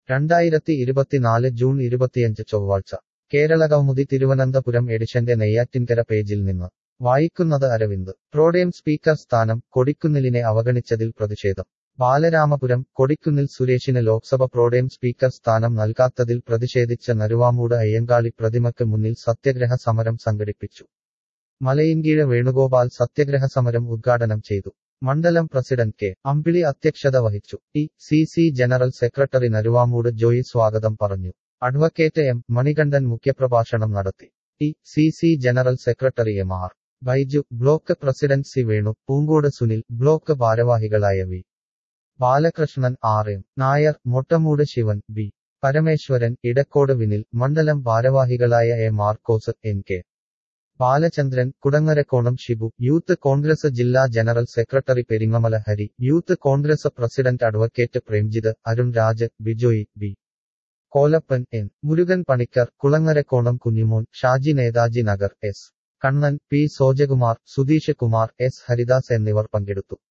രണ്ടായിരത്തി ഇരുപത്തിനാല് ജൂൺ ഇരുപത്തിയഞ്ച് ചൊവ്വാഴ്ച കേരള കൗമുദി തിരുവനന്തപുരം എഡിഷന്റെ നെയ്യാറ്റിൻകര പേജിൽ നിന്ന് വായിക്കുന്നത് അരവിന്ദ് പ്രോഡേം സ്പീക്കർ സ്ഥാനം കൊടിക്കുന്നിലിനെ അവഗണിച്ചതിൽ പ്രതിഷേധം ബാലരാമപുരം കൊടിക്കുന്നിൽ സുരേഷിന് ലോക്സഭ പ്രോഡേം സ്പീക്കർ സ്ഥാനം നൽകാത്തതിൽ പ്രതിഷേധിച്ച നരുവാമൂട് അയ്യങ്കാളി പ്രതിമയ്ക്ക് മുന്നിൽ സത്യഗ്രഹ സമരം സംഘടിപ്പിച്ചു മലയിൻകീഴ് വേണുഗോപാൽ സത്യഗ്രഹ സമരം ഉദ്ഘാടനം ചെയ്തു മണ്ഡലം പ്രസിഡന്റ് കെ അമ്പിളി അധ്യക്ഷത വഹിച്ചു T C C general secretary Naruvamoodu Joy സ്വാഗതം പറഞ്ഞു അഡ്വക്കേറ്റ് എം മണികണ്ഠൻ മുഖ്യപ്രഭാഷണം നടത്തി T C C general secretary M R Baiju block president C Venu Poonkode Sunil block ഭാരവാഹികളായ V Balakrishnan R M Nair Mottamoodu Sivan B Parameswaran Idakkode Vinil മണ്ഡലം ഭാരവാഹികളായ A Marcos N K Balachandran Kudangarakonam Shibu youth Congress ജില്ലാ general secretary Peringamala Hari youth Congress president advocate Premjith Arun Raj Bijoy B Kolappan N Murugan Panicker Kulangarakonam Kunjimon Shaji Netaji Nagar S Kannan P Sojakumar Sudheesh Kumar S Haridas എന്നിവർ പങ്കെടുത്തു